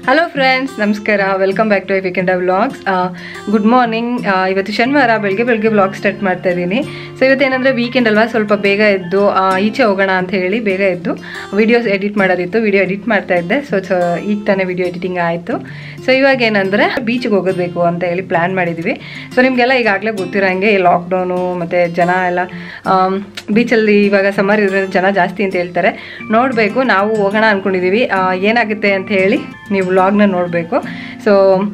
hello friends ನಮಸ್ಕಾರ welcome back to weekend vlogs good morning ಇವತ್ತು ಶನಿವಾರ ಬೆಳಗ್ಗೆ ಬೆಳಗ್ಗೆ ವ್ಲಾಗ್ ಸ್ಟಾರ್ಟ್ ಮಾಡ್ತಾ ಇದ್ದೀನಿ ಸೊ ಇವತ್ತೇನಂದರೆ ವೀಕೆಂಡ್ ಅಲ್ವಾ ಸ್ವಲ್ಪ ಬೇಗ ಎದ್ದು ಆ, ಈಚೆ ಹೋಗೋಣ ಅಂತ ಹೇಳಿ ಬೇಗ ಎದ್ದು ವಿಡಿಯೋಸ್ ಎಡಿಟ್ ಮಾಡೋದಿತ್ತು ವಿಡಿಯೋ ಎಡಿಟ್ ಮಾಡ್ತಾ ಇದ್ದೆ ಸೊ ಈಗ ತಾನೇ ವಿಡಿಯೋ ಎಡಿಟಿಂಗ್ ಆಯಿತು ಸೊ ಇವಾಗ ಏನಂದರೆ ಬೀಚ್ಗೆ ಹೋಗೋದಬೇಕು ಅಂತ ಹೇಳಿ ಪ್ಲ್ಯಾನ್ ಮಾಡಿದ್ವಿ ಸೊ ನಿಮಗೆಲ್ಲ ಈಗಾಗಲೇ ಗೊತ್ತಿರೋಂಗೆ ಲಾಕ್ಡೌನು ಮತ್ತು ಜನ ಎಲ್ಲ ಬೀಚಲ್ಲಿ ಇವಾಗ ಸಮ್ಮರ್ ಇರೋದ್ರಿಂದ ಜನ ಜಾಸ್ತಿ ಅಂತ ಹೇಳ್ತಾರೆ ನೋಡಬೇಕು ನಾವು ಹೋಗೋಣ ಅಂದ್ಕೊಂಡಿದ್ದೀವಿ ಏನಾಗುತ್ತೆ ಅಂತ ಹೇಳಿ ನೀವು ವ್ಲಾಗ್ನ ನೋಡಬೇಕು ಸೊ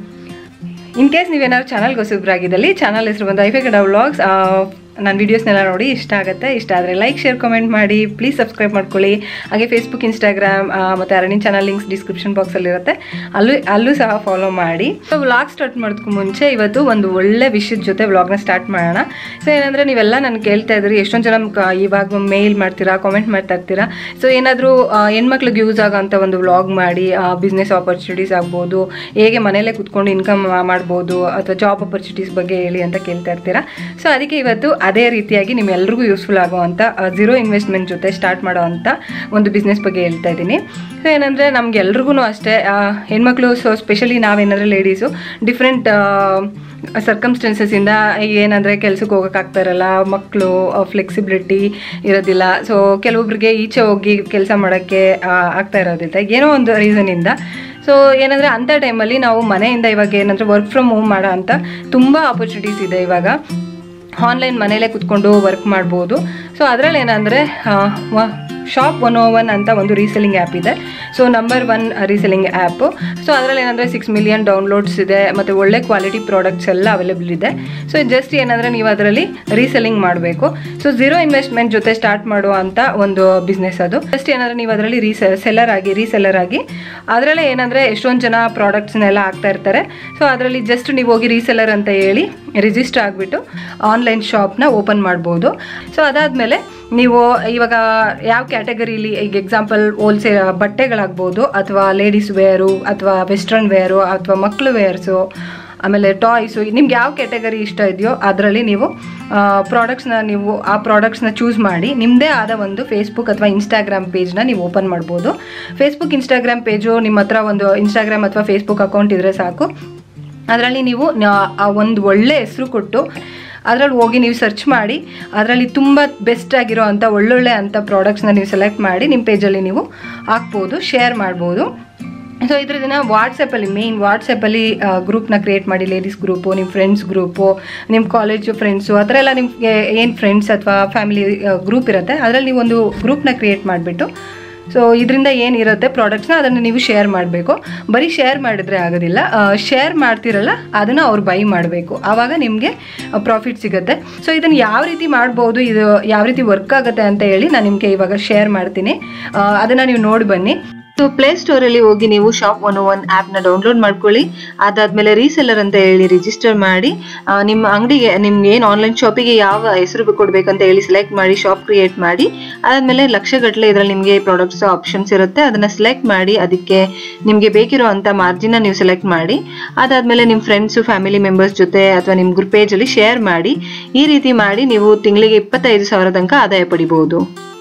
ಇನ್ ಕೇಸ್ ನೀವೇನಾದ್ರು ಚಾನಲ್ಗೆ ಹೊಸಬ್ರಾಗಿದ್ದಲ್ಲಿ ಚಾನಲ್ ಹೆಸರು ಬಂದು ಐಫೆ ಕಡ ವ್ಲಾಗ್ಸ್ ನನ್ನ ವೀಡಿಯೋಸ್ನೆಲ್ಲ ನೋಡಿ ಇಷ್ಟ ಆಗುತ್ತೆ ಇಷ್ಟ ಆದರೆ ಲೈಕ್ ಶೇರ್ ಕಮೆಂಟ್ ಮಾಡಿ ಪ್ಲೀಸ್ ಸಬ್ಸ್ಕ್ರೈಬ್ ಮಾಡ್ಕೊಳ್ಳಿ ಹಾಗೆ ಫೇಸ್ಬುಕ್ ಇನ್ಸ್ಟಾಗ್ರಾಮ್ ಮತ್ತು ಅರಣ್ಯ ಚಾನಲ್ ಲಿಂಕ್ಸ್ ಡಿಸ್ಕ್ರಿಪ್ಷನ್ ಬಾಕ್ಸಲ್ಲಿರುತ್ತೆ ಅಲ್ಲೂ ಅಲ್ಲೂ ಸಹ ಫಾಲೋ ಮಾಡಿ ಸೊ ವ್ಲಾಗ್ ಸ್ಟಾರ್ಟ್ ಮಾಡೋದಕ್ಕೂ ಮುಂಚೆ ಇವತ್ತು ಒಂದು ಒಳ್ಳೆ ವಿಷಯದ ಜೊತೆ ವ್ಲಾಗ್ನ ಸ್ಟಾರ್ಟ್ ಮಾಡೋಣ ಸೊ ಏನಂದರೆ ನೀವೆಲ್ಲ ನಾನು ಕೇಳ್ತಾ ಇದ್ರಿ ಎಷ್ಟೊಂದು ಜನ ಕ- ಇವಾಗ ಮೇಲ್ ಮಾಡ್ತೀರಾ ಕಾಮೆಂಟ್ ಮಾಡ್ತಾ ಇರ್ತೀರಾ ಸೊ ಏನಾದರೂ ಹೆಣ್ಮಕ್ಳಿಗೆ ಯೂಸ್ ಆಗೋಂಥ ಒಂದು ವ್ಲಾಗ್ ಮಾಡಿ ಬಿಸ್ನೆಸ್ ಆಪರ್ಚುನಿಟೀಸ್ ಆಗ್ಬೋದು ಹೇಗೆ ಮನೇಲೇ ಕುತ್ಕೊಂಡು ಇನ್ಕಮ್ ಮಾಡ್ಬೋದು ಅಥವಾ ಜಾಬ್ ಆಪರ್ಚುನಿಟೀಸ್ ಬಗ್ಗೆ ಹೇಳಿ ಅಂತ ಕೇಳ್ತಾ ಇರ್ತೀರಾ ಸೊ ಅದಕ್ಕೆ ಇವತ್ತು ಅದೇ ರೀತಿಯಾಗಿ ನಿಮ್ಮೆಲ್ರಿಗೂ ಯೂಸ್ಫುಲ್ ಆಗುವಂಥ ಝೀರೋ ಇನ್ವೆಸ್ಟ್ಮೆಂಟ್ ಜೊತೆ ಸ್ಟಾರ್ಟ್ ಮಾಡೋವಂಥ ಒಂದು ಬಿಸ್ನೆಸ್ ಬಗ್ಗೆ ಹೇಳ್ತಾ ಇದ್ದೀನಿ ಸೊ ಏನಂದರೆ ನಮ್ಗೆ ಎಲ್ರಿಗೂ ಅಷ್ಟೇ ಆ, ಹೆಣ್ಮಕ್ಳು ಸೊ ಸ್ಪೆಷಲಿ ನಾವೇನಾದ್ರೆ ಲೇಡೀಸು ಡಿಫ್ರೆಂಟ್ ಸರ್ಕಮ್ಸ್ಟೆನ್ಸಸ್ಸಿಂದ ಏನಂದರೆ ಕೆಲ್ಸಕ್ಕೆ ಹೋಗೋಕ್ಕಾಗ್ತಾ ಇರಲ್ಲ ಮಕ್ಕಳು ಫ್ಲೆಕ್ಸಿಬಿಲಿಟಿ ಇರೋದಿಲ್ಲ ಸೊ ಕೆಲವೊಬ್ರಿಗೆ ಈಚೆ ಹೋಗಿ ಕೆಲಸ ಮಾಡೋಕ್ಕೆ ಆ, ಆಗ್ತಾ ಇರೋದಿಲ್ಲ ಏನೋ ಒಂದು ರೀಸನಿಂದ ಸೊ ಏನಂದರೆ ಅಂಥ ಟೈಮಲ್ಲಿ ನಾವು ಮನೆಯಿಂದ ಇವಾಗ ಏನಂದರೆ ವರ್ಕ್ ಫ್ರಮ್ ಹೋಮ್ ಮಾಡೋ ಅಂತ ತುಂಬ ಆಪರ್ಚುನಿಟೀಸ್ ಇದೆ ಇವಾಗ ಆನ್ಲೈನ್ ಮನೇಲೇ ಕುತ್ಕೊಂಡು ವರ್ಕ್ ಮಾಡ್ಬೋದು ಸೊ ಅದರಲ್ಲಿ ಏನಂದರೆ ಶಾಪ್ ಒನ್ ಓ ಒನ್ ಅಂತ ಒಂದು ರೀಸೆಲಿಂಗ್ ಆ್ಯಪ್ ಇದೆ so number one reselling app so ಅದರಲ್ಲಿ ಏನಂದರೆ ಸಿಕ್ಸ್ ಮಿಲಿಯನ್ ಡೌನ್ಲೋಡ್ಸ್ ಇದೆ ಮತ್ತು ಒಳ್ಳೆ ಕ್ವಾಲಿಟಿ ಪ್ರಾಡಕ್ಟ್ಸ್ ಎಲ್ಲ ಅವೈಲೇಬಲ್ ಇದೆ ಸೊ ಜಸ್ಟ್ ಏನಂದರೆ ನೀವು ಅದರಲ್ಲಿ ರೀಸೆಲಿಂಗ್ ಮಾಡಬೇಕು ಸೊ ಝೀರೋ ಇನ್ವೆಸ್ಟ್ಮೆಂಟ್ ಜೊತೆ ಸ್ಟಾರ್ಟ್ ಮಾಡುವಂಥ ಒಂದು ಬಿಸ್ನೆಸ್ ಅದು ಜಸ್ಟ್ ಏನಂದರೆ ನೀವು ಅದರಲ್ಲಿ ರೀಸೆ ಸೆಲ್ಲರ್ ಆಗಿ ರೀಸೆಲ್ಲರ್ ಆಗಿ ಅದರಲ್ಲೇ ಏನಂದರೆ ಎಷ್ಟೊಂದು ಜನ ಪ್ರಾಡಕ್ಟ್ಸ್ನೆಲ್ಲ ಹಾಕ್ತಾ ಇರ್ತಾರೆ ಸೊ ಅದರಲ್ಲಿ ಜಸ್ಟ್ ನೀವು ಹೋಗಿ ರೀಸೆಲ್ಲರ್ ಅಂತ ಹೇಳಿ ರಿಜಿಸ್ಟರ್ ಆಗಿಬಿಟ್ಟು ಆನ್ಲೈನ್ ಶಾಪ್ನ ಓಪನ್ ಮಾಡ್ಬೋದು ಸೊ ಅದಾದಮೇಲೆ ನೀವು ಇವಾಗ ಯಾವ ಕ್ಯಾಟಗರಿಲಿ ಈಗ ಎಕ್ಸಾಂಪಲ್ ಹೋಲ್ಸೇಲ್ ಬಟ್ಟೆಗಳಾಗ್ಬೋದು ಅಥವಾ ಲೇಡೀಸ್ ವೇರು ಅಥವಾ ವೆಸ್ಟರ್ನ್ ವೇರು ಅಥವಾ ಮಕ್ಕಳು ವೇರ್ಸು ಆಮೇಲೆ ಟಾಯ್ಸು ನಿಮ್ಗೆ ಯಾವ ಕ್ಯಾಟಗರಿ ಇಷ್ಟ ಇದೆಯೋ ಅದರಲ್ಲಿ ನೀವು ಪ್ರಾಡಕ್ಟ್ಸ್ನ ನೀವು ಆ ಪ್ರಾಡಕ್ಟ್ಸ್ನ ಚೂಸ್ ಮಾಡಿ ನಿಮ್ಮದೇ ಆದ ಒಂದು ಫೇಸ್ಬುಕ್ ಅಥವಾ ಇನ್ಸ್ಟಾಗ್ರಾಮ್ ಪೇಜ್ನ ನೀವು ಓಪನ್ ಮಾಡ್ಬೋದು ಫೇಸ್ಬುಕ್ ಇನ್ಸ್ಟಾಗ್ರಾಮ್ ಪೇಜು ನಿಮ್ಮ ಹತ್ರ ಒಂದು ಇನ್ಸ್ಟಾಗ್ರಾಮ್ ಅಥವಾ ಫೇಸ್ಬುಕ್ ಅಕೌಂಟ್ ಇದ್ದರೆ ಸಾಕು ಅದರಲ್ಲಿ ನೀವು ನ- ಆ ಒಂದು ಒಳ್ಳೆ ಹೆಸರು ಕೊಟ್ಟು ಅದರಲ್ಲಿ ಹೋಗಿ ನೀವು ಸರ್ಚ್ ಮಾಡಿ ಅದರಲ್ಲಿ ತುಂಬ ಬೆಸ್ಟ್ ಆಗಿರೋ ಅಂಥ ಒಳ್ಳೊಳ್ಳೆ ಅಂಥ ಪ್ರಾಡಕ್ಟ್ಸ್ನ ನೀವು ಸೆಲೆಕ್ಟ್ ಮಾಡಿ ನಿಮ್ಮ ಪೇಜಲ್ಲಿ ನೀವು ಹಾಕ್ಬೋದು ಶೇರ್ ಮಾಡ್ಬೋದು ಸೊ ಇದ್ರ ದಿನ ವಾಟ್ಸಪ್ಪಲ್ಲಿ ಮೇಯ್ನ್ ವಾಟ್ಸಪ್ಪಲ್ಲಿ ಗ್ರೂಪ್ನ ಕ್ರಿಯೇಟ್ ಮಾಡಿ ಲೇಡೀಸ್ ಗ್ರೂಪು ನಿಮ್ಮ ಫ್ರೆಂಡ್ಸ್ ಗ್ರೂಪು ನಿಮ್ಮ ಕಾಲೇಜು ಫ್ರೆಂಡ್ಸು ಆ ಥರ ಎಲ್ಲ ನಿಮಗೆ ಏನು ಫ್ರೆಂಡ್ಸ್ ಅಥವಾ ಫ್ಯಾಮಿಲಿ ಗ್ರೂಪ್ ಇರುತ್ತೆ ಅದರಲ್ಲಿ ನೀವು ಒಂದು ಗ್ರೂಪ್ನ ಕ್ರಿಯೇಟ್ ಮಾಡಿಬಿಟ್ಟು ಸೊ ಇದರಿಂದ ಏನಿರುತ್ತೆ ಪ್ರಾಡಕ್ಟ್ಸ್ನ ಅದನ್ನು ನೀವು ಶೇರ್ ಮಾಡಬೇಕು ಬರೀ ಶೇರ್ ಮಾಡಿದ್ರೆ ಆಗೋದಿಲ್ಲ ಶೇರ್ ಮಾಡ್ತಿರಲ್ಲ ಅದನ್ನು ಅವ್ರು ಬೈ ಮಾಡಬೇಕು ಆವಾಗ ನಿಮಗೆ ಪ್ರಾಫಿಟ್ ಸಿಗುತ್ತೆ ಸೊ ಇದನ್ನು ಯಾವ ರೀತಿ ಮಾಡ್ಬೋದು ಇದು ಯಾವ ರೀತಿ ವರ್ಕ್ ಆಗುತ್ತೆ ಅಂತ ಹೇಳಿ ನಾನು ನಿಮಗೆ ಇವಾಗ ಶೇರ್ ಮಾಡ್ತೀನಿ ಅದನ್ನು ನೀವು ನೋಡಿ ಬನ್ನಿ ಸೊ ಪ್ಲೇ ಸ್ಟೋರಲ್ಲಿ ಹೋಗಿ ನೀವು ಶಾಪ್ ಒನ್ ಒನ್ ಆ್ಯಪ್ನ ಡೌನ್ಲೋಡ್ ಮಾಡ್ಕೊಳ್ಳಿ ಅದಾದಮೇಲೆ ರೀಸೆಲ್ಲರ್ ಅಂತ ಹೇಳಿ ರಿಜಿಸ್ಟರ್ ಮಾಡಿ ಆ, ನಿಮ್ಮ ಅಂಗಡಿಗೆ ನಿಮ್ಗೆ ಏನು ಆನ್ಲೈನ್ ಶಾಪಿಗೆ ಯಾವ ಹೆಸರು ಕೊಡಬೇಕಂತ ಹೇಳಿ ಸೆಲೆಕ್ಟ್ ಮಾಡಿ ಶಾಪ್ ಕ್ರಿಯೇಟ್ ಮಾಡಿ ಅದಾದಮೇಲೆ ಲಕ್ಷಗಟ್ಟಲೆ ಇದರಲ್ಲಿ ನಿಮಗೆ ಪ್ರಾಡಕ್ಟ್ಸ್ ಆಪ್ಷನ್ಸ್ ಇರುತ್ತೆ ಅದನ್ನು ಸೆಲೆಕ್ಟ್ ಮಾಡಿ ಅದಕ್ಕೆ ನಿಮಗೆ ಬೇಕಿರೋ ಅಂಥ ಮಾರ್ಜಿನ ನೀವು ಸೆಲೆಕ್ಟ್ ಮಾಡಿ ಅದಾದಮೇಲೆ ನಿಮ್ಮ ಫ್ರೆಂಡ್ಸು ಫ್ಯಾಮಿಲಿ ಮೆಂಬರ್ಸ್ ಜೊತೆ ಅಥವಾ ನಿಮ್ಮ ಗ್ರೂಪ್ ಪೇಜಲ್ಲಿ ಶೇರ್ ಮಾಡಿ ಈ ರೀತಿ ಮಾಡಿ ನೀವು ತಿಂಗಳಿಗೆ ಇಪ್ಪತ್ತೈದು ಸಾವಿರ ತನಕ ಆದಾಯ ಪಡಿಬಹುದು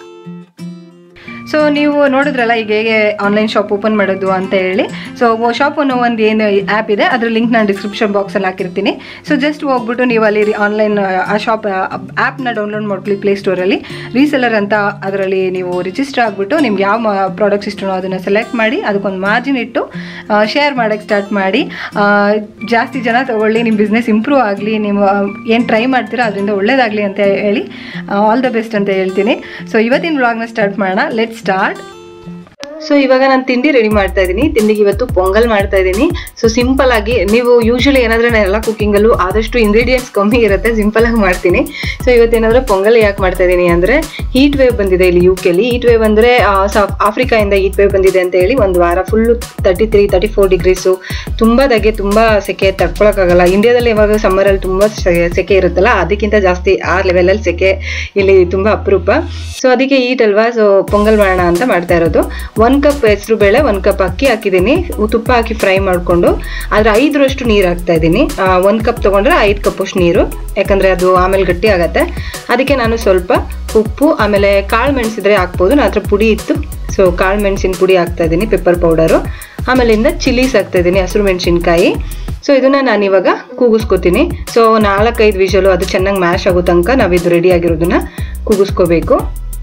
ಸೊ ನೀವು ನೋಡಿದ್ರಲ್ಲ ಈಗ ಹೇಗೆ ಆನ್ಲೈನ್ ಶಾಪ್ ಓಪನ್ ಮಾಡೋದು ಅಂತ ಹೇಳಿ ಸೊ ಶಾಪ್ ಅನ್ನೋ ಒಂದು ಏನು ಆ್ಯಪ್ ಇದೆ ಅದ್ರ ಲಿಂಕ್ ನಾನು ಡಿಸ್ಕ್ರಿಪ್ಷನ್ ಬಾಕ್ಸಲ್ಲಿ ಹಾಕಿರ್ತೀನಿ ಸೊ ಜಸ್ಟ್ ಹೋಗ್ಬಿಟ್ಟು ನೀವು ಅಲ್ಲಿ ಆನ್ಲೈನ್ ಆ ಶಾಪ್ ಆ್ಯಪ್ನ ಡೌನ್ಲೋಡ್ ಮಾಡ್ಕೊಳ್ಳಿ ಪ್ಲೇ ಸ್ಟೋರಲ್ಲಿ ರೀಸೆಲ್ಲರ್ ಅಂತ ಅದರಲ್ಲಿ ನೀವು ರಿಜಿಸ್ಟರ್ ಆಗಿಬಿಟ್ಟು ನಿಮ್ಗೆ ಯಾವ ಪ್ರಾಡಕ್ಟ್ಸ್ ಇಷ್ಟನೋ ಅದನ್ನು ಸೆಲೆಕ್ಟ್ ಮಾಡಿ ಅದಕ್ಕೊಂದು ಮಾರ್ಜಿನ್ ಇಟ್ಟು ಶೇರ್ ಮಾಡೋಕ್ಕೆ ಸ್ಟಾರ್ಟ್ ಮಾಡಿ ಆ, ಜಾಸ್ತಿ ಜನ ತಗೊಳ್ಳಿ ನಿಮ್ಮ ಬಿಸ್ನೆಸ್ ಇಂಪ್ರೂವ್ ಆಗಲಿ ನೀವು ಏನು ಟ್ರೈ ಮಾಡ್ತೀರಾ ಅದರಿಂದ ಒಳ್ಳೇದಾಗಲಿ ಅಂತ ಹೇಳಿ ಆಲ್ ದ ಬೆಸ್ಟ್ ಅಂತ ಹೇಳ್ತೀನಿ ಸೊ ಇವತ್ತಿನ ವ್ಲಾಗ್ನ ಸ್ಟಾರ್ಟ್ ಮಾಡೋಣ ಲೆಟ್ ಸ್ಟಾರ್ಟ್ ಸೊ ಇವಾಗ ನಾನು ತಿಂಡಿ ರೆಡಿ ಮಾಡ್ತಾ ಇದ್ದೀನಿ ತಿಂಡಿಗೆ ಇವತ್ತು ಪೊಂಗಲ್ ಮಾಡ್ತಾ ಇದ್ದೀನಿ ಸೊ ಸಿಂಪಲ್ ಆಗಿ ನೀವು ಯೂಶಲಿ ಏನಾದ್ರೆ ನಾನು ಎಲ್ಲ ಕುಕ್ಕಿಂಗಲ್ಲೂ ಆದಷ್ಟು ಇಂಗ್ರೀಡಿಯೆಂಟ್ಸ್ ಕಮ್ಮಿ ಇರುತ್ತೆ ಸಿಂಪಲ್ ಆಗಿ ಮಾಡ್ತೀನಿ ಸೊ ಇವತ್ತೇನಾದ್ರೆ ಪೊಂಗಲ್ ಯಾಕೆ ಮಾಡ್ತಾ ಇದ್ದೀನಿ ಅಂದ್ರೆ ಹೀಟ್ ವೇವ್ ಬಂದಿದೆ ಇಲ್ಲಿ ಯು ಕೆಲಿ ಹೀಟ್ ವೇವ್ ಅಂದ್ರೆ ಆಫ್ರಿಕಾಯಿಂದ ಹೀಟ್ ವೇವ್ ಬಂದಿದೆ ಅಂತ ಹೇಳಿ ಒಂದು ವಾರ full thirty three thirty four degrees ತುಂಬಾ ದಗೆ ತುಂಬಾ ಸೆಕೆ ತಡ್ಕೊಳಕ್ಕಾಗಲ್ಲ ಇಂಡಿಯಾದಲ್ಲಿ ಇವಾಗ ಸಮ್ಮರಲ್ಲಿ ತುಂಬಾ ಸೆ- ಸೆಕೆ ಇರುತ್ತಲ್ಲ ಅದಕ್ಕಿಂತ ಜಾಸ್ತಿ ಆ ಲೆವೆಲಲ್ಲಿ ಸೆಕೆ ಇಲ್ಲಿ ತುಂಬಾ ಅಪರೂಪ ಸೊ ಅದಕ್ಕೆ ಈಟ್ ಅಲ್ವಾ ಸೊ ಪೊಂಗಲ್ ಮಾಡೋಣ ಅಂತ ಮಾಡ್ತಾ ಇರೋದು ಒಂದು ಕಪ್ ಹೆಸರು ಬೇಳೆ ಒಂದು ಕಪ್ ಅಕ್ಕಿ ಹಾಕಿದ್ದೀನಿ ತುಪ್ಪ ಹಾಕಿ ಫ್ರೈ ಮಾಡಿಕೊಂಡು ಅದ್ರ ಐದರಷ್ಟು ನೀರು ಹಾಕ್ತಾ ಇದ್ದೀನಿ ಒಂದು ಕಪ್ ತೊಗೊಂಡ್ರೆ ಐದು ಕಪ್ಪಷ್ಟು ನೀರು ಯಾಕಂದರೆ ಅದು ಆಮೇಲೆ ಗಟ್ಟಿ ಆಗತ್ತೆ ಅದಕ್ಕೆ ನಾನು ಸ್ವಲ್ಪ ಉಪ್ಪು ಆಮೇಲೆ ಕಾಳು ಮೆಣಸಿದ್ರೆ ಹಾಕ್ಬೋದು ನನ್ನ ಹತ್ರ ಪುಡಿ ಇತ್ತು ಸೊ ಕಾಳು ಮೆಣಸಿನ ಪುಡಿ ಹಾಕ್ತಾ ಇದ್ದೀನಿ ಪೆಪ್ಪರ್ ಪೌಡರು ಆಮೇಲಿಂದ ಚಿಲ್ಲೀಸ್ ಹಾಕ್ತಾ ಇದ್ದೀನಿ ಹಸಿರು ಮೆಣಸಿನ್ಕಾಯಿ ಸೊ ಇದನ್ನ ನಾನು ಇವಾಗ ಕೂಗಿಸ್ಕೊತೀನಿ ಸೊ ನಾಲ್ಕೈದು ವಿಷಲು ಅದು ಚೆನ್ನಾಗಿ ಮ್ಯಾಶ್ ಆಗೋ ತನಕ ನಾವು ಇದು ರೆಡಿ ಆಗಿರೋದನ್ನ ಕೂಗಿಸ್ಕೋಬೇಕು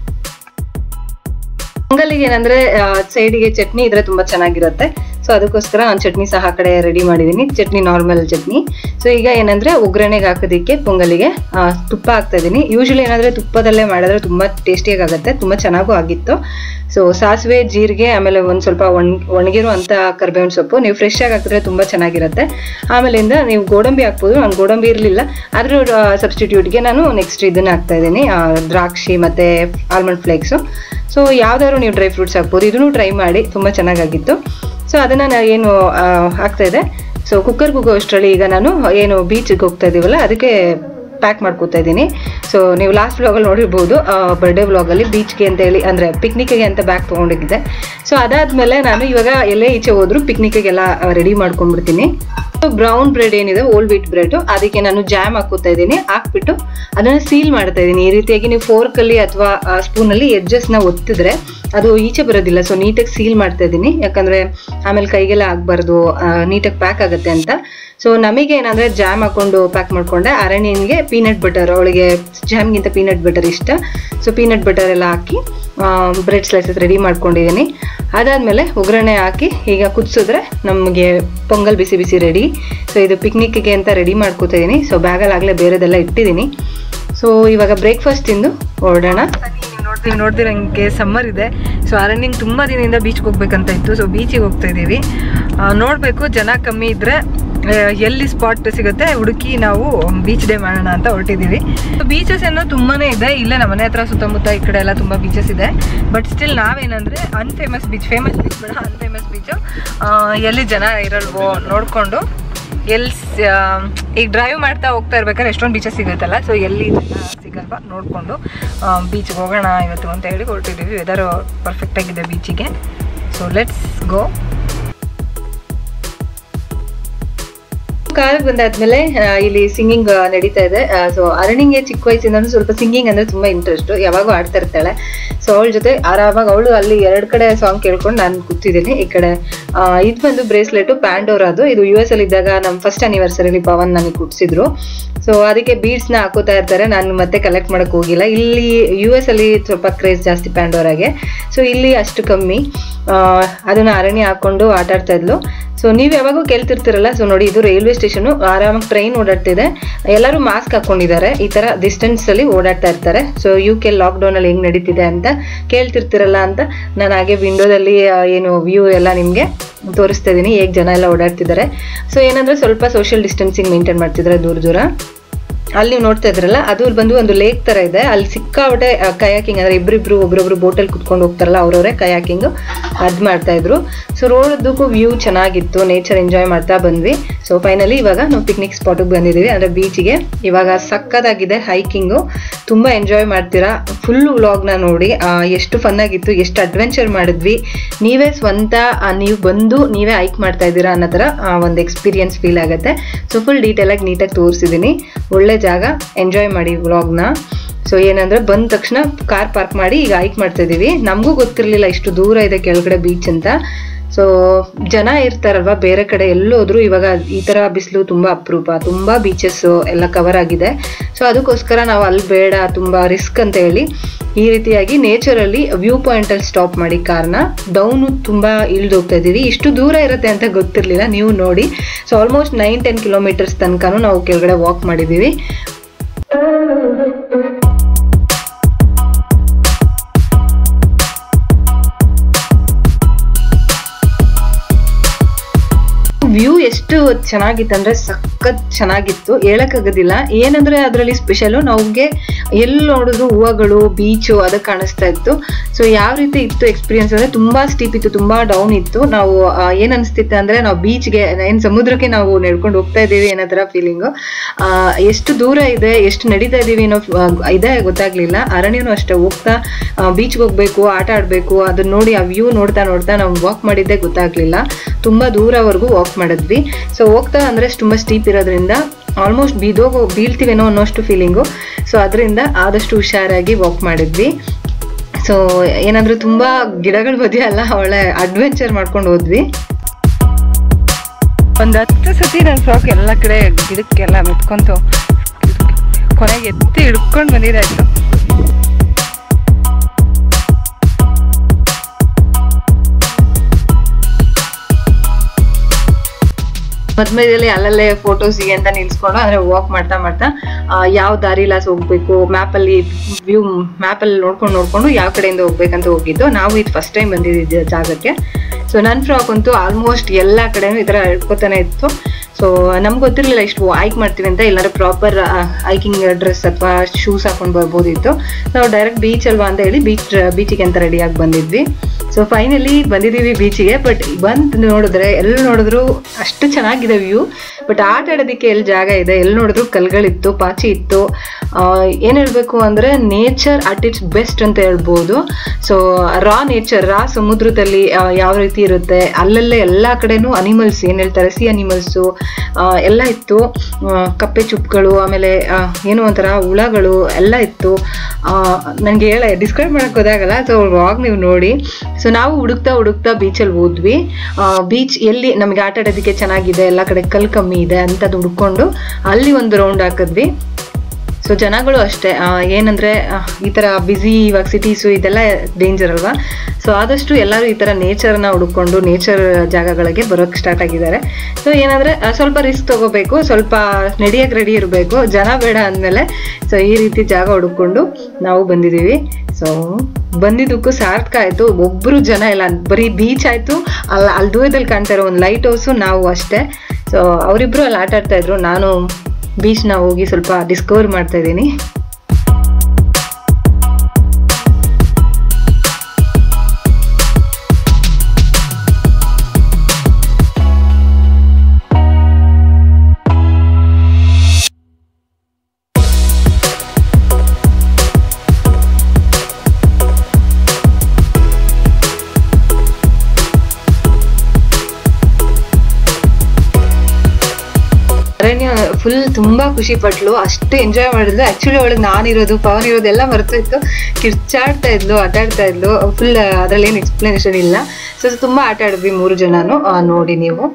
ಪೊಂಗಲಿಗೆ ಏನಂದ್ರೆ ಸೈಡಿಗೆ ಚಟ್ನಿ ಇದ್ರೆ ತುಂಬಾ ಚೆನ್ನಾಗಿರುತ್ತೆ ಸೊ ಅದಕ್ಕೋಸ್ಕರ ನಾನು ಚಟ್ನಿ ಸಹ ಆ ಕಡೆ ರೆಡಿ ಮಾಡಿದ್ದೀನಿ ಚಟ್ನಿ ನಾರ್ಮಲ್ ಚಟ್ನಿ ಸೊ ಈಗ ಏನಂದ್ರೆ ಒಗ್ಗರಣೆಗೆ ಹಾಕೋದಕ್ಕೆ ಪೊಂಗಲಿಗೆ ಆ, ತುಪ್ಪ ಹಾಕ್ತಾ ಇದ್ದೀನಿ ಯೂಶಲಿ ಏನಾದ್ರೆ ತುಪ್ಪದಲ್ಲೇ ಮಾಡಿದ್ರೆ ತುಂಬಾ ಟೇಸ್ಟಿಯಾಗಿ ಆಗುತ್ತೆ ತುಂಬಾ ಚೆನ್ನಾಗೂ ಆಗಿತ್ತು ಸೊ ಸಾಸಿವೆ ಜೀರಿಗೆ ಆಮೇಲೆ ಒಂದ್ ಸ್ವಲ್ಪ ಒಣ ಒಣಗಿರೋ ಅಂತ ಕರ್ಬೇವಿನ ಸೊಪ್ಪು ನೀವು ಫ್ರೆಶ್ ಆಗಿ ಹಾಕಿದ್ರೆ ತುಂಬಾ ಚೆನ್ನಾಗಿರುತ್ತೆ ಆಮೇಲಿಂದ ನೀವು ಗೋಡಂಬಿ ಹಾಕ್ಬೋದು ನಾನು ಗೋಡಂಬಿ ಇರಲಿಲ್ಲ ಆದ್ರೂ ಸಬ್ಸ್ಟಿಟ್ಯೂಟ್ಗೆ ನಾನು ನೆಕ್ಸ್ಟ್ ಇದನ್ನ ಹಾಕ್ತಾ ಇದ್ದೀನಿ ಆ, ದ್ರಾಕ್ಷಿ ಮತ್ತೆ ಆಲ್ಮಂಡ್ ಫ್ಲೇಕ್ಸು ಸೊ ಯಾವ್ದಾದ್ರು ನೀವು ಡ್ರೈ ಫ್ರೂಟ್ಸ್ ಹಾಕ್ಬೋದು ಇದನ್ನು ಟ್ರೈ ಮಾಡಿ ತುಂಬ ಚೆನ್ನಾಗಾಗಿತ್ತು ಸೊ ಅದನ್ನು ನಾನು ಏನು ಆ, ಹಾಕ್ತಾ ಇದೆ ಸೊ ಕುಕ್ಕರ್ ಕೂಗೋ ಅಷ್ಟರಲ್ಲಿ ಈಗ ನಾನು ಏನು ಬೀಚ್ಗೆ ಹೋಗ್ತಾ ಇದೀವಲ್ಲ ಅದಕ್ಕೆ ಪ್ಯಾಕ್ ಮಾಡ್ಕೋತಾ ಇದ್ದೀನಿ ಸೊ ನೀವು ಲಾಸ್ಟ್ ವ್ಲಾಗಲ್ಲಿ ನೋಡಿರ್ಬೋದು ಬರ್ಡೇ ವ್ಲಾಗಲ್ಲಿ ಬೀಚ್ಗೆ ಅಂತ ಹೇಳಿ ಅಂದರೆ ಪಿಕ್ನಿಕ್ಗೆ ಅಂತ ಬ್ಯಾಗ್ ತೊಗೊಂಡೋಗಿದ್ದೆ ಸೊ ಅದಾದಮೇಲೆ ನಾನು ಇವಾಗ ಎಲ್ಲೇ ಈಚೆ ಹೋದ್ರು ಪಿಕ್ನಿಕ್ಗೆಲ್ಲ ರೆಡಿ ಮಾಡ್ಕೊಂಡ್ಬಿಡ್ತೀನಿ ಬ್ರೌನ್ ಬ್ರೆಡ್ ಏನಿದೆ ಓಲ್ಡ್ ವೀಟ್ ಬ್ರೆಡ್ ಅದಕ್ಕೆ ನಾನು ಜಾಮ್ ಹಾಕೋತಾ ಇದ್ದೀನಿ ಹಾಕ್ಬಿಟ್ಟು ಅದನ್ನ ಸೀಲ್ ಮಾಡ್ತಾ ಇದ್ದೀನಿ ಈ ರೀತಿಯಾಗಿ ನೀವು ಫೋರ್ಕ್ ಅಲ್ಲಿ ಅಥವಾ ಸ್ಪೂನ್ ಅಲ್ಲಿ ಎಡ್ಜಸ್ ನ ಒತ್ತಿದ್ರೆ ಅದು ಈಚೆ ಬರೋದಿಲ್ಲ ಸೊ ನೀಟಾಗಿ ಸೀಲ್ ಮಾಡ್ತಾ ಇದ್ದೀನಿ ಯಾಕಂದ್ರೆ ಆಮೇಲೆ ಕೈಗೆಲ್ಲ ಆಗ್ಬಾರ್ದು ನೀಟಾಗಿ ಪ್ಯಾಕ್ ಆಗುತ್ತೆ ಅಂತ ಸೊ ನಮಗೆ ಏನಂದ್ರೆ ಜಾಮ್ ಹಾಕೊಂಡು ಪ್ಯಾಕ್ ಮಾಡ್ಕೊಂಡೆ ಅರಣ್ಯನ್ಗೆ ಪೀನಟ್ ಬಟರ್ ಅವಳಿಗೆ ಜಾಮ್ಗಿಂತ ಪೀನಟ್ ಬಟರ್ ಇಷ್ಟ ಸೊ ಪೀನಟ್ ಬಟರ್ ಎಲ್ಲ ಹಾಕಿ ಬ್ರೆಡ್ ಸ್ಲೈಸಸ್ ರೆಡಿ ಮಾಡ್ಕೊಂಡಿದ್ದೀನಿ ಅದಾದಮೇಲೆ ಒಗ್ಗರಣೆ ಹಾಕಿ ಈಗ ಕುದಿಸಿದ್ರೆ ನಮಗೆ ಪೊಂಗಲ್ ಬಿಸಿ ಬಿಸಿ ರೆಡಿ ಸೊ ಇದು ಪಿಕ್ನಿಕ್ಗೆ ಅಂತ ರೆಡಿ ಮಾಡ್ಕೋತಾ ಇದ್ದೀನಿ ಸೊ ಬ್ಯಾಗಲ್ಲಿ ಆಗಲೇ ಬೇರೆದೆಲ್ಲ ಇಟ್ಟಿದ್ದೀನಿ ಸೊ ಇವಾಗ ಬ್ರೇಕ್ಫಾಸ್ಟ್ ತಿಂದು ಹೊರಡೋಣ ನೋಡ್ತೀವಿ ನೋಡ್ದಿರಂಗೆ ಸಮ್ಮರ್ ಇದೆ ಸೊ ಅರಣ್ಯಂಗೆ ತುಂಬ ದಿನದಿಂದ ಬೀಚ್ಗೆ ಹೋಗ್ಬೇಕಂತ ಇತ್ತು ಸೊ ಬೀಚಿಗೆ ಹೋಗ್ತಾ ಇದ್ದೀವಿ ನೋಡಬೇಕು ಜನ ಕಮ್ಮಿ ಇದ್ರೆ ಆ, ಎಲ್ಲಿ ಸ್ಪಾಟ್ ಸಿಗುತ್ತೆ ಹುಡುಕಿ ನಾವು ಬೀಚ್ ಡೇ ಮಾಡೋಣ ಅಂತ ಹೊರಟಿದ್ದೀವಿ ಬೀಚಸ್ ಏನೋ ತುಂಬಾನೇ ಇದೆ ಇಲ್ಲೇ ನಮ್ಮ ಮನೆ ಹತ್ರ ಸುತ್ತಮುತ್ತ ಈ ಕಡೆ ಎಲ್ಲ ತುಂಬ ಬೀಚಸ್ ಇದೆ ಬಟ್ ಸ್ಟಿಲ್ ನಾವೇನಂದ್ರೆ ಅನ್ಫೇಮಸ್ ಬೀಚ್ ಫೇಮಸ್ ಬೀಚ್ ಬೇಡ ಅನ್ಫೇಮಸ್ ಬೀಚು ಎಲ್ಲಿ ಜನ ಇರಲ್ವೋ ನೋಡಿಕೊಂಡು ಎಲ್ಲಿ ಈಗ ಡ್ರೈವ್ ಮಾಡ್ತಾ ಹೋಗ್ತಾ ಇರ್ಬೇಕಾದ್ರೆ ಎಷ್ಟೊಂದು ಬೀಚಸ್ ಸಿಗುತ್ತಲ್ಲ ಸೊ ಎಲ್ಲಿ ಜನ ಸಿಗಲ್ವಾ ನೋಡಿಕೊಂಡು ಬೀಚ್ಗೆ ಹೋಗೋಣ ಇವತ್ತು ಅಂತ ಹೇಳಿ ಹೊರಟಿದ್ದೀವಿ ವೆದರ್ ಪರ್ಫೆಕ್ಟ್ ಆಗಿದೆ ಬೀಚಿಗೆ ಸೊ ಲೆಟ್ಸ್ ಗೋ ಕಾಲಕ್ಕೆ ಬಂದಾದ್ಮೇಲೆ ಆ, ಇಲ್ಲಿ ಸಿಂಗಿಂಗ್ ನಡೀತಾ ಇದೆ ಸೊ ಅರಣಿಂಗೆ ಚಿಕ್ಕ ವಯಸ್ಸಿಂದ ಸ್ವಲ್ಪ ಸಿಂಗಿಂಗ್ ಅಂದ್ರೆ ತುಂಬಾ ಇಂಟ್ರೆಸ್ಟ್ ಯಾವಾಗೂ ಆಡ್ತಾ ಇರ್ತಾಳೆ ಸೊ ಅವಳ ಜೊತೆ ಆರಾಮಾಗಿ ಅವಳು ಅಲ್ಲಿ ಎರಡ್ ಕಡೆ ಸಾಂಗ್ ಕೇಳ್ಕೊಂಡು ನಾನು ಕೂತಿದ್ದೀನಿ ಈ ಕಡೆ ಆ, ಇದು ಬಂದು ಬ್ರೇಸ್ಲೆಟ್ ಪ್ಯಾಂಡೋರ್ ಅದು ಇದು ಯು ಎಸ್ ಅಲ್ಲಿ ಇದ್ದಾಗ ನಮ್ಮ ಫಸ್ಟ್ ಆನಿವರ್ಸರಿಲಿ ಪವನ್ ನನಗೆ ಕುಟ್ಸಿದ್ರು ಸೊ ಅದಕ್ಕೆ ಬೀಡ್ಸ್ ನ ಹಾಕೋತಾ ಇರ್ತಾರೆ ನಾನು ಮತ್ತೆ ಕಲೆಕ್ಟ್ ಮಾಡಕ್ ಹೋಗಿಲ್ಲ ಇಲ್ಲಿ ಯು ಎಸ್ ಅಲ್ಲಿ ಸ್ವಲ್ಪ ಕ್ರೇಜ್ ಜಾಸ್ತಿ ಪ್ಯಾಂಡೋರಾಗೆ ಸೊ ಇಲ್ಲಿ ಅಷ್ಟು ಕಮ್ಮಿ ಆ, ಅದನ್ನ ಅರಣ್ಯ ಹಾಕೊಂಡು ಆಟ ಆಡ್ತಾ ಇದ್ಲು ಸೊ ನೀವು ಯಾವಾಗೂ ಕೇಳ್ತಿರ್ತೀರಲ್ಲ ಸೊ ನೋಡಿ ಇದು ರೈಲ್ವೆ ಸ್ಟೇಷನ್ ಆರಾಮಾಗಿ ಟ್ರೈನ್ ಓಡಾಡ್ತಿದೆ ಎಲ್ಲರೂ ಮಾಸ್ಕ್ ಹಾಕೊಂಡಿದ್ದಾರೆ ಈ ತರ ಡಿಸ್ಟೆನ್ಸ್ ಅಲ್ಲಿ ಓಡಾಡ್ತಾ ಇರ್ತಾರೆ so U K lockdown ಅಲ್ಲಿ ಹೆಂಗ್ ನಡೀತಿದೆ ಅಂತ ಕೇಳ್ತಿರ್ತಿರಲ್ಲ ಅಂತ ನಾನು ಹಾಗೆ ವಿಂಡೋದಲ್ಲಿ ಏನು ವ್ಯೂ ಎಲ್ಲ ನಿಮ್ಗೆ ತೋರಿಸ್ತಾ ಇದೀನಿ ಹೇಗ್ ಜನ ಎಲ್ಲ ಓಡಾಡ್ತಿದ್ದಾರೆ ಸೊ ಏನಂದ್ರೆ ಸ್ವಲ್ಪ ಸೋಷಿಯಲ್ ಡಿಸ್ಟೆನ್ಸಿಂಗ್ ಮೇಂಟೈನ್ ಮಾಡ್ತಿದ್ದಾರೆ ದೂರ ದೂರ ಅಲ್ಲಿ ನೀವು ನೋಡ್ತಾ ಇದ್ರಲ್ಲ ಅದು ಬಂದು ಒಂದು ಲೇಕ್ ತರ ಇದೆ ಅಲ್ಲಿ ಸಿಕ್ಕಾಪಟ್ಟೆ ಕಯಾಕಿಂಗ್ ಅಂದ್ರೆ ಇಬ್ರಿಬ್ರು ಒಬ್ರೊಬ್ರು ಬೋಟಲ್ಲಿ ಕುತ್ಕೊಂಡು ಹೋಗ್ತಾರಲ್ಲ ಅವ್ರವರೇ ಕಯಾಕಿಂಗ್ ಅದ್ ಮಾಡ್ತಾ ಇದ್ರು ಸೊ ರೋಡಕ್ಕೂ ವ್ಯೂ ಚೆನ್ನಾಗಿತ್ತು ನೇಚರ್ ಎಂಜಾಯ್ ಮಾಡ್ತಾ ಬಂದ್ವಿ ಸೊ ಫೈನಲಿ ಇವಾಗ ನಾವು ಪಿಕ್ನಿಕ್ ಸ್ಪಾಟಿಗೆ ಬಂದಿದ್ದೀವಿ ಅಂದ್ರೆ ಬೀಚಿಗೆ ಇವಾಗ ಸಕ್ಕತ್ತಾಗಿದೆ ಹೈಕಿಂಗು ತುಂಬಾ ಎಂಜಾಯ್ ಮಾಡ್ತೀರಾ ಫುಲ್ ವ್ಲಾಗ್ನ ನೋಡಿ ಆ, ಎಷ್ಟು ಫನ್ ಆಗಿತ್ತು ಎಷ್ಟು ಅಡ್ವೆಂಚರ್ ಮಾಡಿದ್ವಿ ನೀವೇ ಸ್ವಂತ ಆ, ನೀವು ಬಂದು ನೀವೇ ಹೈಕ್ ಮಾಡ್ತಾ ಇದ್ದೀರಾ ಅನ್ನೋ ಥರ ಆ, ಒಂದು ಎಕ್ಸ್ಪೀರಿಯನ್ಸ್ ಫೀಲ್ ಆಗುತ್ತೆ ಸೊ ಫುಲ್ ಡೀಟೇಲ್ ಆಗಿ ನೀಟಾಗಿ ತೋರಿಸಿದ್ದೀನಿ ಒಳ್ಳೆ ಜಾಗ ಎಂಜಾಯ್ ಮಾಡಿ ವ್ಲಾಗ್ನ ಸೊ ಏನಂದ್ರೆ ಬಂದ ತಕ್ಷಣ ಕಾರ್ ಪಾರ್ಕ್ ಮಾಡಿ ಈಗ ಹೈಕ್ ಮಾಡ್ತಾ ಇದೀವಿ ನಮಗೂ ಗೊತ್ತಿರಲಿಲ್ಲ ಇಷ್ಟು ದೂರ ಇದೆ ಕೆಳಗಡೆ ಬೀಚ್ ಅಂತ ಸೊ ಜನ ಇರ್ತಾರಲ್ವಾ ಬೇರೆ ಕಡೆ ಎಲ್ಲೋದ್ರು ಇವಾಗ ಈ ತರ ಬಿಸಿಲು ತುಂಬಾ ಅಪರೂಪ ತುಂಬಾ ಬೀಚಸ್ ಎಲ್ಲ ಕವರ್ ಆಗಿದೆ ಸೊ ಅದಕ್ಕೋಸ್ಕರ ನಾವು ಅಲ್ಲಿ ಬೇಡ ತುಂಬಾ ರಿಸ್ಕ್ ಅಂತ ಹೇಳಿ ಈ ರೀತಿಯಾಗಿ ನೇಚರ್ ಅಲ್ಲಿ ವ್ಯೂ ಪಾಯಿಂಟ್ ಅಲ್ಲಿ ಸ್ಟಾಪ್ ಮಾಡಿ ಕಾರ್ನ ಡೌನ್ ತುಂಬಾ ಇಳ್ದು ಹೋಗ್ತಾ ಇದೀವಿ ಇಷ್ಟು ದೂರ ಇರುತ್ತೆ ಅಂತ ಗೊತ್ತಿರ್ಲಿಲ್ಲ ನೀವು ನೋಡಿ so almost nine ten kilometres ತನಕನೂ ನಾವು ಕೆಳಗಡೆ ವಾಕ್ ಮಾಡಿದೀವಿ ವ್ಯೂ ಎಷ್ಟು ಚೆನ್ನಾಗಿತ್ತು ಅಂದ್ರೆ ಸಖತ್ ಚೆನ್ನಾಗಿತ್ತು ಹೇಳಕ್ಕಾಗೋದಿಲ್ಲ ಏನಂದ್ರೆ ಅದರಲ್ಲಿ ಸ್ಪೆಷಲು ನಮ್ಗೆ ಎಲ್ಲಿ ನೋಡಿದ್ರು ಹೂವಗಳು ಬೀಚು ಅದು ಕಾಣಿಸ್ತಾ ಇತ್ತು ಸೊ ಯಾವ ರೀತಿ ಇತ್ತು ಎಕ್ಸ್ಪೀರಿಯನ್ಸ್ ಅಂದ್ರೆ ತುಂಬಾ ಸ್ಟೀಪ್ ಇತ್ತು ತುಂಬಾ ಡೌನ್ ಇತ್ತು ನಾವು ಆ, ಏನ್ ಅನಿಸ್ತಿತ್ತು ಅಂದ್ರೆ ನಾವು ಬೀಚ್ಗೆ ಏನ್ ಸಮುದ್ರಕ್ಕೆ ನಾವು ನಡ್ಕೊಂಡು ಹೋಗ್ತಾ ಇದೀವಿ ಅನ್ನೋ ತರ ಫೀಲಿಂಗು ಎಷ್ಟು ದೂರ ಇದೆ ಎಷ್ಟು ನಡೀತಾ ಇದೀವಿ ಅನ್ನೋ ಆ, ಇದೇ ಗೊತ್ತಾಗ್ಲಿಲ್ಲ ಅರಣ್ಯನು ಅಷ್ಟೇ ಹೋಗ್ತಾ ಬೀಚ್ಗೆ ಹೋಗ್ಬೇಕು ಆಟ ಆಡ್ಬೇಕು ಅದನ್ನ ನೋಡಿ ಆ ವ್ಯೂ ನೋಡ್ತಾ ನೋಡ್ತಾ ನಾವು ವಾಕ್ ಮಾಡಿದ್ದೇ ಗೊತ್ತಾಗ್ಲಿಲ್ಲ ತುಂಬಾ ದೂರವರೆಗೂ ವಾಕ್ ಮಾಡಿದ್ವಿ ಸೊ ಹೋಗ್ತಾ ಅಂದ್ರೆ ತುಂಬಾ ಸ್ಟೀಪ್ ಇರೋದ್ರಿಂದ ಆಲ್ಮೋಸ್ಟ್ ಬಿದೋಗೋ ಬೀಳ್ತೀವೇನೋ ಅನ್ನೋಷ್ಟು ಫೀಲಿಂಗು ಸೊ ಅದರಿಂದ ಆದಷ್ಟು ಹುಷಾರಾಗಿ ವಾಕ್ ಮಾಡಿದ್ವಿ ಸೊ ಏನಾದ್ರೂ ತುಂಬಾ ಗಿಡಗಳ ಮಧ್ಯೆ ಅಲ್ಲ ಒಳ್ಳೆ ಅಡ್ವೆಂಚರ್ ಮಾಡ್ಕೊಂಡು ಹೋದ್ವಿ ಒಂದು ಹತ್ತು ಸತಿ ನನ್ನ ಫ್ರಾಕ್ ಎಲ್ಲ ಕಡೆ ಗಿಡಕ್ಕೆಲ್ಲ ಮೆತ್ಕೊಂತು ಕೊನೆಗೆ ಎತ್ತಿ ಹಿಡ್ಕೊಂಡು ಬಂದಿದ್ದಾಯ್ತು ಮಧ್ಮಧ್ಯದಲ್ಲಿ ಅಲ್ಲಲ್ಲೇ ಫೋಟೋಸಿಗೆ ಅಂತ ನಿಲ್ಸ್ಕೊಂಡು ಅಂದ್ರೆ ವಾಕ್ ಮಾಡ್ತಾ ಮಾಡ್ತಾ ಆ, ಯಾವ ದಾರಿ ಲಾಸ್ ಹೋಗ್ಬೇಕು ಮ್ಯಾಪಲ್ಲಿ ವ್ಯೂ ಮ್ಯಾಪಲ್ಲಿ ನೋಡ್ಕೊಂಡು ನೋಡ್ಕೊಂಡು ಯಾವ ಕಡೆಯಿಂದ ಹೋಗ್ಬೇಕಂತ ಹೋಗಿದ್ದು ನಾವು ಇದು ಫಸ್ಟ್ ಟೈಮ್ ಬಂದಿದ್ದು ಜಾಗಕ್ಕೆ ಸೊ ನನ್ನ ಫ್ರಾಕ್ ಅಂತೂ ಆಲ್ಮೋಸ್ಟ್ ಎಲ್ಲ ಕಡೆನೂ ಈ ಥರ ಹಿಡ್ಕೊತಾನೆ ಇತ್ತು ಸೊ ನಮ್ಗೆ ಗೊತ್ತಿರಲಿಲ್ಲ ಇಷ್ಟು ಹೈಕ್ ಮಾಡ್ತೀವಿ ಅಂತ ಇಲ್ಲಾಂದ್ರೆ ಪ್ರಾಪರ್ ಹೈಕಿಂಗ್ ಡ್ರೆಸ್ ಅಥವಾ ಶೂಸ್ ಹಾಕೊಂಡು ಬರ್ಬೋದಿತ್ತು ನಾವು ಡೈರೆಕ್ಟ್ ಬೀಚ್ ಅಲ್ವಾ ಅಂತ ಹೇಳಿ ಬೀಚ್ ಬೀಚಿಗೆ ಅಂತ ರೆಡಿಯಾಗಿ ಬಂದಿದ್ವಿ ಸೊ ಫೈನಲಿ ಬಂದಿದ್ದೀವಿ ಬೀಚಿಗೆ ಬಟ್ ಬಂದು ನೋಡಿದ್ರೆ ಎಲ್ಲಿ ನೋಡಿದ್ರು ಅಷ್ಟು ಚೆನ್ನಾಗಿದೆ ವ್ಯೂ ಬಟ್ ಆಟ ಆಡೋದಕ್ಕೆ ಎಲ್ಲಿ ಜಾಗ ಇದೆ ಎಲ್ಲಿ ನೋಡಿದ್ರು ಕಲ್ಗಳಿತ್ತು ಪಾಚಿ ಇತ್ತು ಏನು ಹೇಳಬೇಕು ಅಂದರೆ ನೇಚರ್ ಅಟ್ ಇಟ್ಸ್ ಬೆಸ್ಟ್ ಅಂತ ಹೇಳ್ಬೋದು ಸೊ ರಾ ನೇಚರ್ ರಾ ಸಮುದ್ರದಲ್ಲಿ ಆ, ಯಾವ ರೀತಿ ಇರುತ್ತೆ ಅಲ್ಲಲ್ಲೇ ಎಲ್ಲ ಕಡೆನೂ ಅನಿಮಲ್ಸ್ ಏನು ಹೇಳ್ತಾರೆ ಸಿ ಅನಿಮಲ್ಸು ಎಲ್ಲ ಇತ್ತು ಆ, ಕಪ್ಪೆ ಚುಪ್ಪುಗಳು ಆಮೇಲೆ ಆ, ಏನೋ ಒಂಥರ ಹುಳಗಳು ಎಲ್ಲ ಇತ್ತು ನನಗೆ ಹೇಳ ಡಿಸ್ಕ್ರೈಬ್ ಮಾಡೋಕ್ಕೆ ಗೊತ್ತಾಗಲ್ಲ ಸೊ ವಾಗ್ ನೀವು ನೋಡಿ ಸೊ ನಾವು ಹುಡುಕ್ತಾ ಹುಡುಕ್ತಾ ಬೀಚಲ್ಲಿ ಹೋದ್ವಿ ಬೀಚ್ ಎಲ್ಲಿ ನಮಗೆ ಆಟ ಆಡೋದಕ್ಕೆ ಚೆನ್ನಾಗಿದೆ ಎಲ್ಲ ಕಡೆ ಕಲ್ಲು ಕಮ್ಮಿ ಇದೆ ಅಂತದ್ದು ಹುಡ್ಕೊಂಡು ಅಲ್ಲಿ ಒಂದು ರೌಂಡ್ ಹಾಕಿದ್ವಿ ಸೊ ಜನಗಳು ಅಷ್ಟೇ ಆ, ಏನಂದ್ರೆ ಆ, ಈ ಥರ ಬ್ಯುಸಿ ಇವಾಗ ಸಿಟೀಸು ಇದೆಲ್ಲ ಡೇಂಜರ್ ಅಲ್ವಾ ಸೊ ಆದಷ್ಟು ಎಲ್ಲರೂ ಈ ಥರ ನೇಚರ್ನ ಹುಡುಕೊಂಡು ನೇಚರ್ ಜಾಗಗಳಿಗೆ ಬರೋಕ್ಕೆ ಸ್ಟಾರ್ಟ್ ಆಗಿದ್ದಾರೆ ಸೊ ಏನಂದರೆ ಸ್ವಲ್ಪ ರಿಸ್ಕ್ ತಗೋಬೇಕು ಸ್ವಲ್ಪ ನಡೆಯೋಕ್ಕೆ ರೆಡಿ ಇರಬೇಕು ಜನ ಬೇಡ ಅಂದಮೇಲೆ ಸೊ ಈ ರೀತಿ ಜಾಗ ಹುಡುಕೊಂಡು ನಾವು ಬಂದಿದ್ದೀವಿ ಸೊ ಬಂದಿದ್ದಕ್ಕೂ ಸಾರ್ಥಕ ಆಯಿತು ಒಬ್ಬರು ಜನ ಇಲ್ಲ ಬರೀ ಬೀಚ್ ಆಯಿತು ಅಲ್ಲಿ ಅಲ್ಲಿ ದೂರದಲ್ಲಿ ಕಾಣ್ತಾ ಇರೋ ಒಂದು ಲೈಟ್ ಹೌಸು ನಾವು ಅಷ್ಟೇ ಸೊ ಅವರಿಬ್ಬರು ಅಲ್ಲಿ ಆಟ ಆಡ್ತಾ ಇದ್ರು ನಾನು ಬೀಚ್ನ ಹೋಗಿ ಸ್ವಲ್ಪ ಡಿಸ್ಕವರ್ ಮಾಡ್ತಾ ಇದ್ದೀನಿ ಅರಣ್ಯ ಫುಲ್ ತುಂಬಾ ಖುಷಿ ಪಟ್ಲು ಅಷ್ಟು ಎಂಜಾಯ್ ಮಾಡಿದ್ಲು ಆಕ್ಚುಲಿ ಅವಳಿಗೆ ನಾನಿರೋದು ಪವನ್ ಇರೋದು ಎಲ್ಲ ಮರೆತೋಯ್ತು ಕಿರ್ಚಾಡ್ತಾ ಇದ್ಲು ಆಟ ಆಡ್ತಾ ಇದ್ಲು ಫುಲ್ ಅದ್ರಲ್ಲಿ ಏನು ಎಕ್ಸ್ಪ್ಲನೇಷನ್ ಇಲ್ಲ ಸೊ ತುಂಬಾ ಆಟ ಆಡಿದ್ವಿ ಮೂರು ಜನನು ಆ, ನೋಡಿ ನೀವು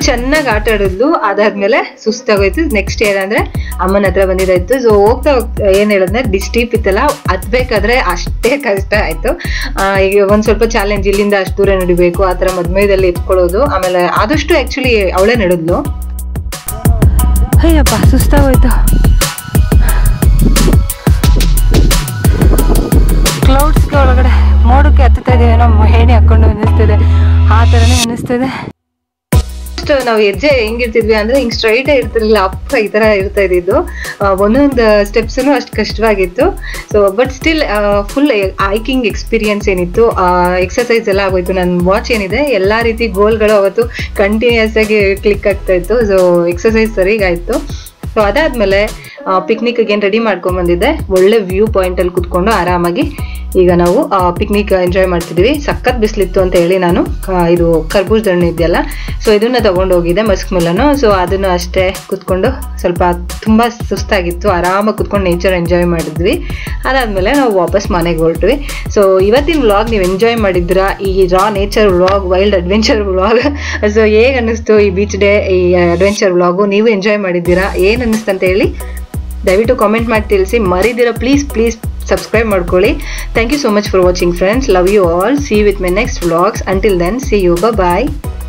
ಚೆನ್ನಾಗಿ ಆಟ ಆಡಿದ್ಲು ಅದಾದ್ಮೇಲೆ ಸುಸ್ತಾಗೋಯ್ತು ನೆಕ್ಸ್ಟ್ ಏನಂದ್ರೆ ಅಮ್ಮನ ಹತ್ರ ಬಂದಿದ್ದಾಯ್ತು ಸೊ ಹೋಗ್ತಾ ಹೋಗ್ತಾ ಏನ್ ಹೇಳಿದ್ರೆ ಡಿಸ್ಟೀಪ್ ಇತ್ತಲ್ಲ ಹತ್ಬೇಕಾದ್ರೆ ಅಷ್ಟೇ ಕಷ್ಟ ಆಯ್ತು ಆ, ಈಗ ಒಂದ್ ಸ್ವಲ್ಪ ಚಾಲೆಂಜ್ ಇಲ್ಲಿಂದ ಅಷ್ಟು ದೂರ ನಡಿಬೇಕು ಆ ತರ ಮದ್ಮೆದಲ್ಲಿ ಎತ್ಕೊಳ್ಳೋದು ಆಮೇಲೆ ಆದಷ್ಟು ಆಕ್ಚುಲಿ ಅವಳೇ ನಡೆದ್ಲು ಅಯ್ಯಪ್ಪ ಸುಸ್ತಾಗೋಯ್ತು ಕ್ಲೌಡ್ಸ್ಗೆ ಒಳಗಡೆ ಮೋಡಕ್ಕೆ ಹತ್ತುತ್ತಾ ಇದೀವಿ ಏನೋ ಹೇಣಿ ಹಾಕೊಂಡು ಅನ್ನಿಸ್ತಿದೆ ಆ ಥರನೇ ಅನ್ನಿಸ್ತಿದೆ ಫಸ್ಟ್ ನಾವು ಹೆಜ್ಜೆ ಹೆಂಗಿರ್ತಿದ್ವಿ ಅಂದ್ರೆ ಹಿಂಗ್ ಸ್ಟ್ರೈಟ್ ಇರ್ತಿರ್ಲಿಲ್ಲ ಅಪ್ಪ ಈ ತರ ಇರ್ತಾ ಇದ್ದಿದ್ದು ಆ, ಒಂದೊಂದು ಸ್ಟೆಪ್ಸ್ ಅಷ್ಟು ಕಷ್ಟವಾಗಿತ್ತು so but still full hiking experience ಏನಿತ್ತು ಎಕ್ಸರ್ಸೈಸ್ ಎಲ್ಲ ಆಗೋಯ್ತು ನನ್ನ ವಾಚ್ ಏನಿದೆ ಎಲ್ಲಾ ರೀತಿ ಗೋಲ್ಗಳು ಅವತ್ತು ಕಂಟಿನ್ಯೂಸ್ ಆಗಿ ಕ್ಲಿಕ್ ಆಗ್ತಾ ಇತ್ತು ಸೊ ಎಕ್ಸರ್ಸೈಸ್ ಸರಿಗಾಯ್ತು ಸೊ ಅದಾದ್ಮೇಲೆ ಪಿಕ್ನಿಕ್ ಏನು ರೆಡಿ ಮಾಡ್ಕೊಂಡ್ ಬಂದಿದ್ದೆ ಒಳ್ಳೆ ವ್ಯೂ ಪಾಯಿಂಟ್ ಅಲ್ಲಿ ಕುತ್ಕೊಂಡು ಆರಾಮಾಗಿ ಈಗ ನಾವು ಪಿಕ್ನಿಕ್ ಎಂಜಾಯ್ ಮಾಡ್ತಿದ್ವಿ ಸಖತ್ ಬಿಸಿಲಿತ್ತು ಅಂತ ಹೇಳಿ ನಾನು ಆ, ಇದು ಕರ್ಬೂಜ ಹಣ್ಣು ಇದೆಯಲ್ಲ ಸೊ ಇದನ್ನ ತಗೊಂಡು ಹೋಗಿದ್ದೆ ಮಸ್ಕ್ ಮೆಲನು ಸೊ ಅದನ್ನು ಅಷ್ಟೇ ಕುತ್ಕೊಂಡು ಸ್ವಲ್ಪ ತುಂಬಾ ಸುಸ್ತಾಗಿತ್ತು ಆರಾಮಾಗಿ ಕುತ್ಕೊಂಡು ನೇಚರ್ ಎಂಜಾಯ್ ಮಾಡಿದ್ವಿ ಅದಾದ್ಮೇಲೆ ನಾವು ವಾಪಸ್ ಮನೆಗೆ ಹೊರಟ್ವಿ ಸೊ ಇವತ್ತಿನ ವ್ಲಾಗ್ ನೀವು ಎಂಜಾಯ್ ಮಾಡಿದ್ರ ಈ raw nature vlog wild adventure vlog so ಹೇಗೆ ಅನ್ನಿಸ್ತು ಈ ಬೀಚ್ ಡೇ ಈ ಅಡ್ವೆಂಚರ್ ವ್ಲಾಗು ನೀವು ಎಂಜಾಯ್ ಮಾಡಿದ್ದೀರಾ ಏನು ಅನ್ನಿಸ್ತು ಅಂತ ಹೇಳಿ ದಯವಿಟ್ಟು ಕಾಮೆಂಟ್ ಮಾಡಿ ತಿಳಿಸಿ ಮರಿದಿರ ಪ್ಲೀಸ್ ಪ್ಲೀಸ್ ಸಬ್ಸ್ಕ್ರೈಬ್ ಮಾಡ್ಕೊಳ್ಳಿ thank you so much for watching friends love you all see with my next vlogs until then see you bye